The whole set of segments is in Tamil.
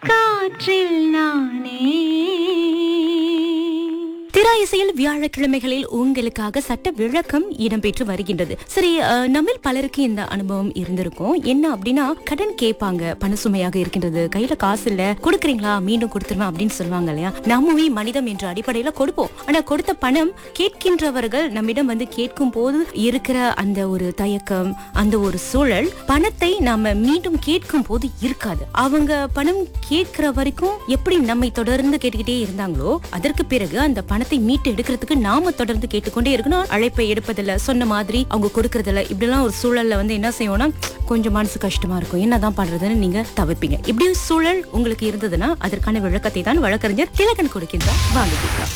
காற்றில் நானே திரா இசையில் வியாழக்கிழமைகளில் உங்களுக்காக சட்ட விளக்கம் இடம்பெற்று வருகின்றது சரி அஹ், நம்மில் பலருக்கு இந்த அனுபவம் இருந்திருக்கும் என்ன அப்படின்னா கடன் கேட்பாங்க பண சுமையாக இருக்கின்றது கையில காசு இல்ல கொடுக்குறீங்களா மீண்டும் கொடுத்துருவேன் அப்படின்னு சொல்லுவாங்க இல்லையா நம்முமே மனிதம் என்ற அடிப்படையில கொடுப்போம் ஆனா கொடுத்த பணம் கேட்கின்றவர்கள் நம்மிடம் வந்து கேட்கும் போது இருக்கிற அந்த ஒரு தயக்கம் அந்த ஒரு சூழல் பணத்தை நாம மீண்டும் கேட்கும் போது இருக்காது அவங்க பணம் கேட்கிற வரைக்கும் எப்படி நம்மை தொடர்ந்து கேட்டுக்கிட்டே இருந்தாங்களோ அதற்கு பிறகு அந்த பணத்தை மீட்டு எடுக்கிறதுக்கு நாம தொடர்ந்து கேட்டுக்கொண்டே இருக்கணும் அழைப்பை எடுப்பதில்ல சொன்ன மாதிரி அவங்க கொடுக்கறதில்ல இப்படிலாம் ஒரு சூழல்ல வந்து என்ன செய்வோம்னா கொஞ்சம் மனசு கஷ்டமா இருக்கும் என்னதான் பண்றதுன்னு நீங்க தவிர்ப்பீங்க இப்படி ஒரு சூழல் உங்களுக்கு இருந்ததுன்னா அதற்கான விளக்கத்தை தான் வழக்கறிஞர் திலகன் கொடுக்கின்றார் வாங்க கேட்கலாம்.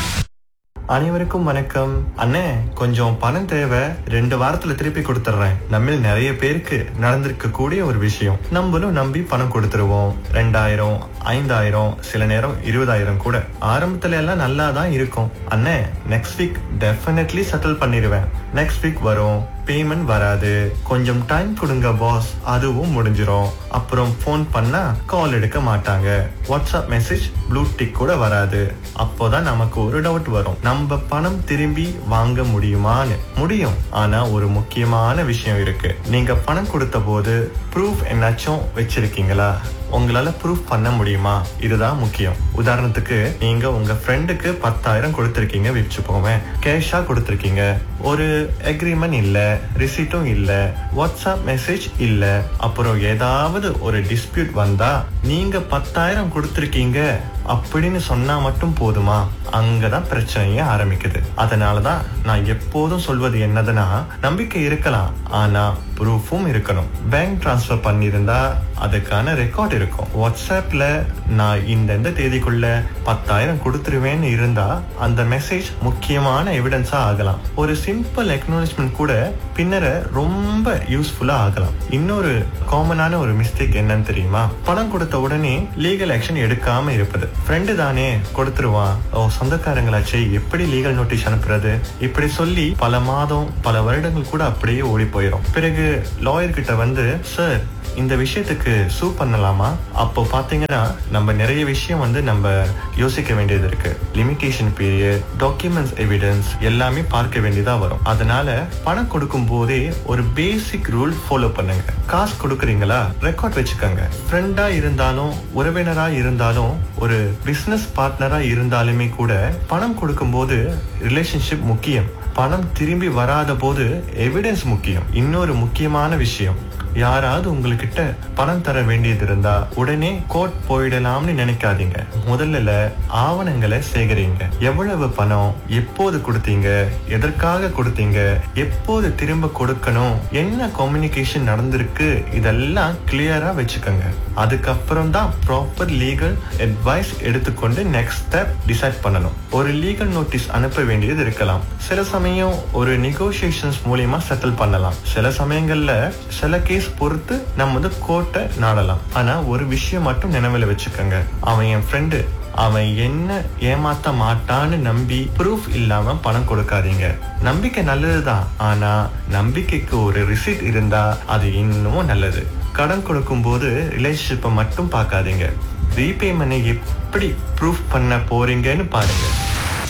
அனைவருக்கும் வணக்கம் அண்ணே கொஞ்சம் பணம் தேவை ரெண்டு வாரத்துல திருப்பி கொடுத்துட்றேன் நம்மில் நிறைய பேருக்கு நடந்திருக்க கூடிய ஒரு விஷயம் நம்மளும் நம்பி பணம் கொடுத்துருவோம் ரெண்டாயிரம் ஐந்தாயிரம் சில நேரம் இருபதாயிரம் கூட ஆரம்பத்துல எல்லாம் நல்லா தான் இருக்கும் அண்ணே நெக்ஸ்ட் வீக் டெஃபினெட்லி செட்டில் பண்ணிடுவேன் நெக்ஸ்ட் வீக் வரும் பேமெண்ட் வராது கொஞ்சம் டைம் கொடுங்க பாஸ் அதுவும் முடிஞ்சிரும் அப்புறம் ஃபோன் பண்ணா கால் எடுக்க மாட்டாங்க வாட்ஸ்அப் மெசேஜ் ப்ளூ டிக் கூட வராது அப்போதான் நமக்கு ஒரு டவுட் வரும் நம்ம பணம் திரும்பி வாங்க முடியுமான்னு முடியும் ஆனா ஒரு முக்கியமான விஷயம் இருக்கு நீங்க பணம் கொடுத்த போது ப்ரூஃப் என்னாச்சும் வச்சிருக்கீங்களா உங்களால ப்ரூஃப் பண்ண முடியுமா இதுதான் முக்கியம் உதாரணத்துக்கு நீங்க உங்க ஃப்ரெண்டுக்கு பத்தாயிரம் கொடுத்திருக்கீங்க வச்சுப்போமே கேஷா கொடுத்திருக்கீங்க ஒரு அக்ரிமெண்ட் இல்ல ரிசீட்டும் இல்ல வாட்ஸ்அப் மெசேஜ் இல்ல அப்புறம் ஏதாவது ஒரு டிஸ்பியூட் வந்தா நீங்க பத்தாயிரம் கொடுத்திருக்கீங்க அப்படின்னு சொன்னா மட்டும் போதுமா அங்கதான் பிரச்சனையே ஆரம்பிக்குது அதனாலதான் நான் எப்போதும் சொல்வது என்னதுன்னா நம்பிக்கை இருக்கலாம் ஆனா ப்ரூஃபும் இருக்கணும் பேங்க் டிரான்ஸ்ஃபர் பண்ணியிருந்தா அதுக்கான ரெக்கார்ட் இருக்கும் வாட்ஸ்அப்ல நான் இந்த இந்த தேதிக்குள்ள பத்தாயிரம் கொடுத்துருவேன்னு இருந்தா அந்த மெசேஜ் முக்கியமான எவிடன்ஸா ஆகலாம் ஒரு சிம்பிள் அக்னாலஜ்மெண்ட் கூட பின்னர ரொம்ப யூஸ்ஃபுல்லா ஆகலாம் இன்னொரு காமனான ஒரு மிஸ்டேக் என்னன்னு தெரியுமா பணம் கொடுத்த உடனே லீகல் ஆக்ஷன் எடுக்காம இருப்பது ஃப்ரெண்டு தானே கொடுத்துருவான் ஓ சொந்தக்காரங்களாச்சே எப்படி லீகல் நோட்டீஸ் அனுப்புறது இப்படி சொல்லி பல மாதம் பல வருடங்கள் கூட அப்படியே ஓடி போயிடும் பிறகு லாயர் கிட்ட வந்து சார் இந்த விஷயத்துக்கு சூ பண்ணலாமா அப்போ பாத்தீங்கன்னா நம்ம நிறைய விஷயம் வந்து நம்ம யோசிக்க வேண்டியது இருக்கு லிமிடேஷன் பீரியட் டாக்குமெண்ட்ஸ் எவிடன்ஸ் எல்லாமே பார்க்க வேண்டியதா வரும் அதனால பணம் கொடுக்கும் போதே ஒரு பேசிக் ரூல் ஃபாலோ பண்ணுங்க காசு கொடுக்குறீங்களா ரெக்கார்ட் வச்சுக்கோங்க ஃப்ரெண்டா இருந்தாலும் உறவினரா இருந்தாலும் ஒரு பிசினஸ் பார்ட்னரா இருந்தாலுமே கூட பணம் கொடுக்கும்போது ரிலேஷன்ஷிப் முக்கியம் பணம் திரும்பி வராத போது எவிடன்ஸ் முக்கியம் இன்னொரு முக்கியமான விஷயம் யாராவது உங்ககிட்ட பணம் தர வேண்டியது இருந்தா உடனே கோர்ட் போயிடலாம்னு நினைக்காதீங்க முதல்ல ஆவணங்களை சேகரிங்க எவ்வளவு பணம் எப்போது கொடுத்தீங்க எதற்காக கொடுத்தீங்க எப்போது திரும்ப கொடுக்கணும் என்ன கம்யூனிகேஷன் நடந்திருக்கு இதெல்லாம் கிளியரா வச்சுக்கோங்க அதுக்கப்புறம் தான் ப்ராப்பர் லீகல் அட்வைஸ் எடுத்துக்கொண்டு நெக்ஸ்ட் ஸ்டெப் டிசைட் பண்ணணும் ஒரு லீகல் நோட்டீஸ் அனுப்ப வேண்டியது இருக்கலாம் சில சமயம் ஒரு நெகோசியேஷன்ஸ் மூலியமா செட்டில் பண்ணலாம் சில சமயங்கள்ல சில கேஸ் பொறுத்து நம்ம வந்து கோர்ட்டை நாடலாம் ஆனா ஒரு விஷயம் மட்டும் நினைவுல வச்சுக்கோங்க அவன் என் ஃப்ரெண்டு அவன் என்ன ஏமாத்த மாட்டான்னு நம்பி ப்ரூஃப் இல்லாம பணம் கொடுக்காதீங்க நம்பிக்கை நல்லதுதான் ஆனா நம்பிக்கைக்கு ஒரு ரிசீட் இருந்தா அது இன்னும் நல்லது கடன் கொடுக்கும் போது ரிலேஷன்ஷிப்பை மட்டும் பார்க்காதீங்க ரீபேமெண்ட்டை எப்படி ப்ரூஃப் பண்ண போறீங்கன்னு பாருங்க